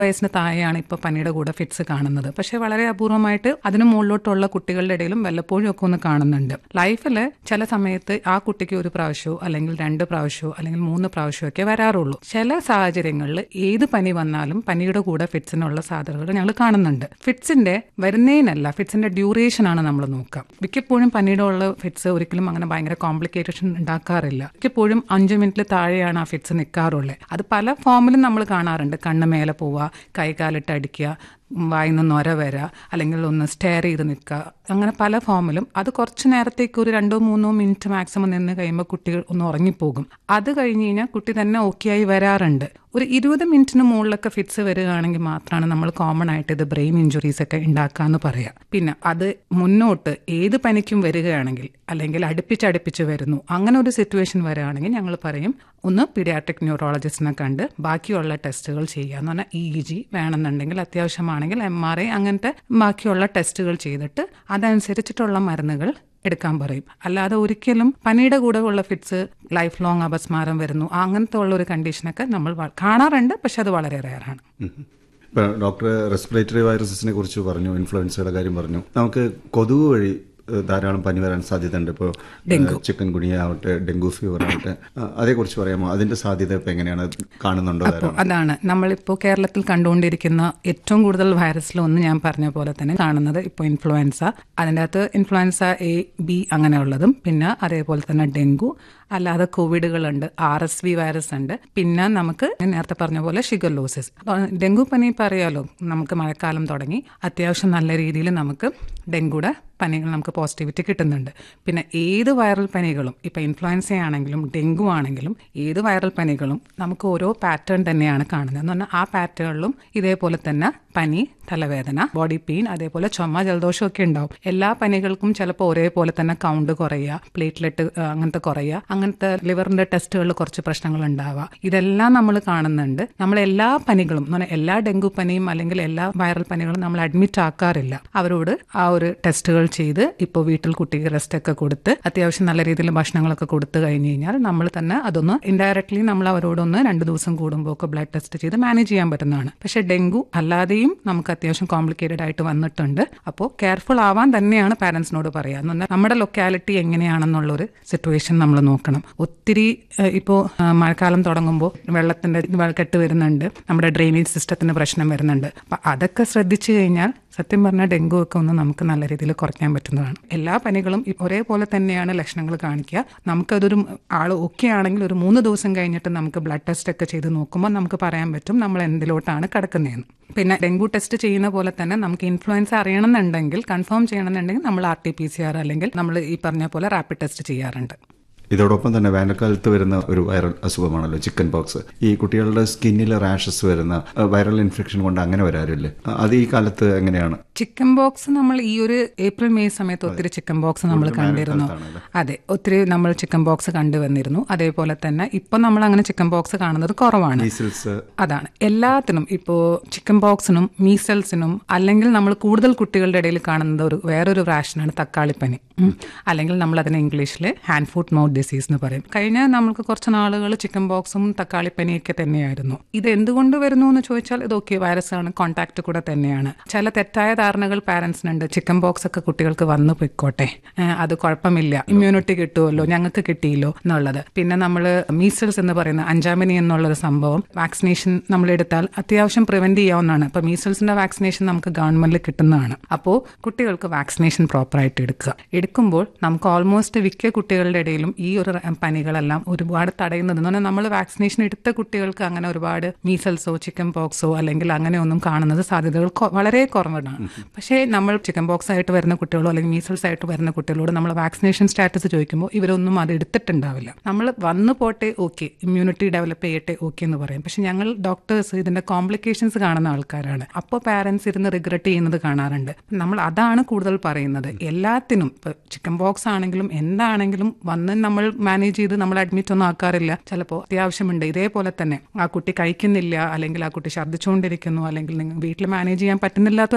വയസ്സിന് താഴെയാണ് ഇപ്പോൾ പനിയുടെ കൂടെ ഫിറ്റ്സ് കാണുന്നത് പക്ഷേ വളരെ അപൂർവമായിട്ട് അതിന് മുകളിലോട്ടുള്ള കുട്ടികളുടെ ഇടയിലും വല്ലപ്പോഴും ഒക്കെ ഒന്ന് കാണുന്നുണ്ട് ലൈഫിൽ ചില സമയത്ത് ആ കുട്ടിക്ക് ഒരു പ്രാവശ്യമോ അല്ലെങ്കിൽ രണ്ട് പ്രാവശ്യമോ അല്ലെങ്കിൽ മൂന്ന് പ്രാവശ്യമോ ഒക്കെ വരാറുള്ളൂ ചില സാഹചര്യങ്ങളിൽ ഏത് പനി വന്നാലും പനിയുടെ കൂടെ ഫിറ്റ്സിനുള്ള സാധ്യതകൾ ഞങ്ങൾ കാണുന്നുണ്ട് ഫിറ്റ്സിന്റെ വരുന്നതിനല്ല ഫിറ്റ്സിന്റെ ഡ്യൂറേഷൻ ആണ് നമ്മൾ നോക്കുക മിക്കപ്പോഴും പനിയുടെ ഉള്ള ഫിറ്റ്സ് ഒരിക്കലും അങ്ങനെ ഭയങ്കര കോംപ്ലിക്കേഷൻ ഉണ്ടാക്കാറില്ല മിക്കപ്പോഴും അഞ്ച് മിനിറ്റിൽ താഴെയാണ് ആ ഫിറ്റ്സ് നിൽക്കാറുള്ളത് അത് പല ഫോമിലും നമ്മൾ കാണാറുണ്ട് കണ്ണ് മേലെ പോവുക കൈകാലിട്ട് അടിക്കുക വായിന്ന് നൊര വരിക അല്ലെങ്കിൽ ഒന്ന് സ്റ്റെയർ ചെയ്ത് നിൽക്കുക അങ്ങനെ പല ഫോമിലും അത് കുറച്ച് നേരത്തേക്ക് ഒരു രണ്ടോ മൂന്നോ മിനിറ്റ് മാക്സിമം നിന്ന് കഴിയുമ്പോൾ കുട്ടികൾ ഒന്ന് ഉറങ്ങിപ്പോകും അത് കഴിഞ്ഞ് കഴിഞ്ഞാൽ കുട്ടി തന്നെ ഓക്കെ ആയി വരാറുണ്ട് ഒരു ഇരുപത് മിനിറ്റിന് മുകളിലൊക്കെ ഫിറ്റ്സ് വരികയാണെങ്കിൽ മാത്രമാണ് നമ്മൾ കോമൺ ആയിട്ട് ഇത് ബ്രെയിൻ ഇഞ്ചുറീസ് ഒക്കെ ഉണ്ടാക്കാന്ന് പറയാം പിന്നെ അത് മുന്നോട്ട് ഏത് പനിക്കും വരികയാണെങ്കിൽ അല്ലെങ്കിൽ അടുപ്പിച്ചടുപ്പിച്ച് വരുന്നു അങ്ങനെ ഒരു സിറ്റുവേഷൻ വരികയാണെങ്കിൽ ഞങ്ങൾ പറയും ഒന്ന് പീഡിയാട്രിക് ന്യൂറോളജിസ്റ്റിനെ കണ്ട് ബാക്കിയുള്ള ടെസ്റ്റുകൾ ചെയ്യുക എന്ന് പറഞ്ഞാൽ ഇ ജി വേണമെന്നുണ്ടെങ്കിൽ അത്യാവശ്യമാണെങ്കിൽ എം ആർ ഐ അങ്ങനത്തെ ബാക്കിയുള്ള ടെസ്റ്റുകൾ ചെയ്തിട്ട് അതനുസരിച്ചിട്ടുള്ള മരുന്നുകൾ എടുക്കാൻ പറയും അല്ലാതെ ഒരിക്കലും പനിയുടെ കൂടെ ഉള്ള ഫിറ്റ്സ് ലൈഫ് ലോങ് അപസ്മാരം വരുന്നു അങ്ങനത്തെ ഉള്ള ഒരു കണ്ടീഷനൊക്കെ നമ്മൾ വ- കാണാറുണ്ട് പക്ഷെ അത് വളരെ റെയറാണ് ഇപ്പൊ ഡോക്ടർ റെസ്പിറേറ്ററി വൈറസസിനെ കുറിച്ച് പറഞ്ഞു ഇൻഫ്ലുവൻസയുടെ കാര്യം പറഞ്ഞു നമുക്ക് കൊതുക് വഴി ഏഹ്, ധാരാളം പനി വരാൻ സാധ്യതയുണ്ട് ഇപ്പോൾ ചിക്കൻ ഗുനിയ ആവട്ടെ ഡെങ്കു ഫീവർ ആവട്ടെ ആ, അതേക്കുറിച്ച് പറയാമോ അതിന്റെ സാധ്യത ഇപ്പൊ എങ്ങനെയാണ് കാണുന്നുണ്ടോ ധാരാളം അതാണ് നമ്മളിപ്പോൾ കേരളത്തിൽ കണ്ടുകൊണ്ടിരിക്കുന്ന ഏറ്റവും കൂടുതൽ വൈറസിൽ ഒന്ന് ഞാൻ പറഞ്ഞ പോലെ തന്നെ കാണുന്നത് ഇപ്പോൾ ഇൻഫ്ലുവൻസ അതിൻ്റെ അകത്ത് ഇൻഫ്ലുവൻസ എ ബി അങ്ങനെയുള്ളതും പിന്നെ അതേപോലെ തന്നെ ഡെങ്കു അല്ലാതെ കോവിഡുകളുണ്ട് ആർ എസ് വി വൈറസ് ഉണ്ട് പിന്നെ നമുക്ക് ഞാൻ നേരത്തെ പറഞ്ഞ പോലെ ഷിഗർലോസിസ് ഡെങ്കു പനി ഇപ്പോൾ അറിയാലോ നമുക്ക് മഴക്കാലം തുടങ്ങി അത്യാവശ്യം നല്ല രീതിയിൽ നമുക്ക് ഡെങ്കുയുടെ പനികൾ നമുക്ക് പോസിറ്റിവിറ്റി കിട്ടുന്നുണ്ട് പിന്നെ ഏത് വൈറൽ പനികളും ഇപ്പം ഇൻഫ്ലുവൻസ ആണെങ്കിലും ഡെങ്കു ആണെങ്കിലും ഏത് വൈറൽ പനികളും നമുക്ക് ഓരോ പാറ്റേൺ തന്നെയാണ് കാണുന്നത് എന്ന് പറഞ്ഞാൽ ആ പാറ്റേണിലും ഇതേപോലെ തന്നെ പനി തലവേദന ബോഡി പെയിൻ അതേപോലെ ചുമ ജലദോഷം ഒക്കെ ഉണ്ടാവും എല്ലാ പനികൾക്കും ചിലപ്പോൾ ഒരേപോലെ തന്നെ കൗണ്ട് കുറയുക പ്ലേറ്റ്ലെറ്റ് അങ്ങനത്തെ കുറയുക അങ്ങനത്തെ ലിവറിന്റെ ടെസ്റ്റുകളിൽ കുറച്ച് പ്രശ്നങ്ങൾ ഉണ്ടാവുക ഇതെല്ലാം നമ്മൾ കാണുന്നുണ്ട് നമ്മൾ എല്ലാ പനികളും എന്ന് പറഞ്ഞാൽ എല്ലാ ഡെങ്കു പനിയും അല്ലെങ്കിൽ എല്ലാ വൈറൽ പനികളും നമ്മൾ അഡ്മിറ്റ് ആക്കാറില്ല അവരോട് ആ ഒരു ടെസ്റ്റുകൾ ചെയ്ത് ഇപ്പോൾ വീട്ടിൽ കുട്ടിക്ക് റെസ്റ്റ് ഒക്കെ കൊടുത്ത് അത്യാവശ്യം നല്ല രീതിയിൽ ഭക്ഷണങ്ങളൊക്കെ കൊടുത്തു കഴിഞ്ഞ് കഴിഞ്ഞാൽ നമ്മൾ തന്നെ അതൊന്ന് ഇൻഡയറക്ട്ലി നമ്മൾ അവരോടൊന്ന് രണ്ട് ദിവസം കൂടുമ്പോൾ ഒക്കെ ബ്ലഡ് ടെസ്റ്റ് ചെയ്ത് മാനേജ് ചെയ്യാൻ പറ്റുന്നതാണ് പക്ഷേ ഡെങ്കു അല്ലാതെയും നമുക്ക് അത്യാവശ്യം കോംപ്ലിക്കേറ്റഡ് ആയിട്ട് വന്നിട്ടുണ്ട് അപ്പോൾ കെയർഫുൾ ആവാൻ തന്നെയാണ് പാരന്റ്സിനോട് പറയുക എന്ന് പറഞ്ഞാൽ നമ്മുടെ ലൊക്കാലിറ്റി എങ്ങനെയാണെന്നുള്ളൊരു സിറ്റുവേഷൻ നമ്മൾ നോക്കണം ഒത്തിരി ഏഹ്, ഇപ്പോൾ ഏഹ്, മഴക്കാലം തുടങ്ങുമ്പോൾ വെള്ളത്തിന്റെ വ- കെട്ട് വരുന്നുണ്ട് നമ്മുടെ ഡ്രെയിനേജ് സിസ്റ്റത്തിന് പ്രശ്നം വരുന്നുണ്ട് അപ്പം അതൊക്കെ ശ്രദ്ധിച്ചു കഴിഞ്ഞാൽ സത്യം പറഞ്ഞാൽ ഡെങ്കു ഒക്കെ ഒന്ന് നമുക്ക് നല്ല രീതിയിൽ കുറയ്ക്കാൻ പറ്റുന്നതാണ് എല്ലാ പനികളും ഇ- ഒരേപോലെ തന്നെയാണ് ലക്ഷണങ്ങൾ കാണിക്കുക നമുക്കതൊരു ആൾ ഓക്കെ ആണെങ്കിൽ ഒരു മൂന്ന് ദിവസം കഴിഞ്ഞിട്ട് നമുക്ക് ബ്ലഡ് ടെസ്റ്റ് ഒക്കെ ചെയ്ത് നോക്കുമ്പോൾ നമുക്ക് പറയാൻ പറ്റും നമ്മൾ എന്തിലോട്ടാണ് കിടക്കുന്നതെന്ന് പിന്നെ ഡെങ്കു ടെസ്റ്റ് ചെയ്യുന്ന പോലെ തന്നെ നമുക്ക് ഇൻഫ്ലുവൻസ അറിയണമെന്നുണ്ടെങ്കിൽ കൺഫേം ചെയ്യണമെന്നുണ്ടെങ്കിൽ നമ്മൾ R T P C R അല്ലെങ്കിൽ നമ്മൾ ഈ പറഞ്ഞ പോലെ റാപ്പിഡ് ടെസ്റ്റ് ചെയ്യാറുണ്ട് ഇതോടൊപ്പം തന്നെ വേനൽക്കാലത്ത് വരുന്ന ഒരു വൈറൽ അസുഖമാണല്ലോ ചിക്കൻ പോക്സ് ഈ കുട്ടികളുടെ സ്കിന്നിൽ റാഷസ് വരുന്ന അഹ്, വൈറൽ ഇൻഫെക്ഷൻ കൊണ്ട് അങ്ങനെ വരാറില്ലേ അഹ്, അത് ഈ കാലത്ത് എങ്ങനെയാണ് ചിക്കൻ ബോക്സ് നമ്മൾ ഈ ഒരു ഏപ്രിൽ മെയ് സമയത്ത് ഒത്തിരി ചിക്കൻ ബോക്സ് നമ്മൾ കണ്ടിരുന്നു വേനൽക്കാലത്താണല്ലേ? അതെ ഒത്തിരി നമ്മൾ ചിക്കൻ ബോക്സ് കണ്ടുവന്നിരുന്നു അതേപോലെ തന്നെ ഇപ്പൊ നമ്മൾ അങ്ങനെ ചിക്കൻ ബോക്സ് കാണുന്നത് കുറവാണ് മീസിൽസ് അതാണ് എല്ലാത്തിനും ഇപ്പോൾ ചിക്കൻ ബോക്സിനും മീസൽസിനും അല്ലെങ്കിൽ നമ്മൾ കൂടുതൽ കുട്ടികളുടെ ഇടയിൽ കാണുന്നത് ഒരു വേറൊരു റാഷനാണ് തക്കാളിപ്പനി ഉം. അല്ലെങ്കിൽ നമ്മൾ അതിനെ ഇംഗ്ലീഷിൽ ഹാൻഡ് ഫുഡ് മൗത്ത് ഡിസീസ് എന്ന് പറയും കഴിഞ്ഞ നമുക്ക് കുറച്ച് നാളുകൾ ചിക്കൻ ബോക്സും തക്കാളിപ്പനിയൊക്കെ തന്നെയായിരുന്നു ഇത് എന്തുകൊണ്ട് വരുന്നു എന്ന് ചോദിച്ചാൽ ഇത് ഓക്കെ വൈറസ് ആണ് കോൺടാക്ട് കൂടെ തന്നെയാണ് ചില തെറ്റായ ധാരണകൾ പാരന്റ്സിനുണ്ട് ചിക്കൻ ബോക്സ് ഒക്കെ കുട്ടികൾക്ക് വന്നു പൊയ്ക്കോട്ടെ ഏഹ് അത് കുഴപ്പമില്ല ഇമ്മ്യൂണിറ്റി കിട്ടുമല്ലോ ഞങ്ങൾക്ക് കിട്ടിയില്ലോ എന്നുള്ളത് പിന്നെ നമ്മൾ മീസൽസ് എന്ന് പറയുന്ന അഞ്ചാമനി എന്നുള്ളൊരു സംഭവം വാക്സിനേഷൻ നമ്മൾ എടുത്താൽ അത്യാവശ്യം പ്രിവെന്റ് ചെയ്യാവുന്നതാണ് അപ്പൊ മീസൽസിന്റെ വാക്സിനേഷൻ നമുക്ക് ഗവൺമെന്റിൽ കിട്ടുന്നതാണ് അപ്പോൾ കുട്ടികൾക്ക് വാക്സിനേഷൻ പ്രോപ്പറായിട്ട് എടുക്കുക എടുക്കുമ്പോൾ നമുക്ക് ഓൾമോസ്റ്റ് മിക്ക കുട്ടികളുടെ ഇടയിലും ഈ ഒരു റ- പനികളെല്ലാം ഒരുപാട് തടയുന്നത് എന്ന് പറഞ്ഞാൽ നമ്മൾ വാക്സിനേഷൻ എടുത്ത കുട്ടികൾക്ക് അങ്ങനെ ഒരുപാട് മീസൽസോ ചിക്കൻ പോക്സോ അല്ലെങ്കിൽ അങ്ങനെ ഒന്നും കാണുന്നത് സാധ്യതകൾ കൊ- വളരെ കുറവാണ് പക്ഷേ നമ്മൾ ചിക്കൻ പോക്സ് ആയിട്ട് വരുന്ന കുട്ടികളോ അല്ലെങ്കിൽ മീസൽസ് ആയിട്ട് വരുന്ന കുട്ടികളോട് നമ്മൾ വാക്സിനേഷൻ സ്റ്റാറ്റസ് ചോദിക്കുമ്പോൾ ഇവരൊന്നും അത് എടുത്തിട്ടുണ്ടാവില്ല നമ്മൾ വന്നു പോട്ടെ ഓക്കെ ഇമ്മ്യൂണിറ്റി ഡെവലപ്പ് ചെയ്യട്ടെ ഓക്കെ എന്ന് പറയും പക്ഷെ ഞങ്ങൾ ഡോക്ടേഴ്സ് ഇതിന്റെ കോംപ്ലിക്കേഷൻസ് കാണുന്ന ആൾക്കാരാണ് അപ്പോൾ പാരന്റ്സ് ഇരുന്ന് റിഗ്രറ്റ് ചെയ്യുന്നത് കാണാറുണ്ട് നമ്മൾ അതാണ് കൂടുതൽ പറയുന്നത് എല്ലാത്തിനും ഇപ്പൊ ചിക്കൻ ബോക്സ് ആണെങ്കിലും എന്താണെങ്കിലും വന്ന് നമ്മൾ മാനേജ് ചെയ്ത് നമ്മൾ അഡ്മിറ്റ് ഒന്നും ആക്കാറില്ല ചിലപ്പോൾ അത്യാവശ്യമുണ്ട് ഇതേപോലെ തന്നെ ആ കുട്ടി കഴിക്കുന്നില്ല അല്ലെങ്കിൽ ആ കുട്ടി ഛർദ്ദിച്ചുകൊണ്ടിരിക്കുന്നു അല്ലെങ്കിൽ നിങ്ങൾ വീട്ടിൽ മാനേജ് ചെയ്യാൻ പറ്റുന്നില്ലാത്തൊരവസ്ഥയിൽ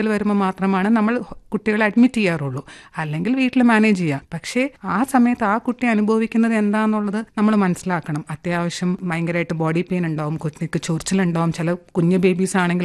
കൂടുതൽ വരുമ്പോൾ മാത്രമാണ് നമ്മൾ കുട്ടികളെ അഡ്മിറ്റ് ചെയ്യാറുള്ളൂ അല്ലെങ്കിൽ വീട്ടിൽ മാനേജ് ചെയ്യാം പക്ഷേ ആ സമയത്ത് ആ കുട്ടി അനുഭവിക്കുന്നത് എന്താണെന്നുള്ളത് നമ്മൾ മനസ്സിലാക്കണം അത്യാവശ്യം ഭയങ്കരമായിട്ട് ബോഡി പെയിൻ ഉണ്ടാവും കുഞ്ഞിക്ക് ചൊറിച്ചിലുണ്ടാവും ചില കുഞ്ഞു ബേബീസ് ആണെങ്കിൽ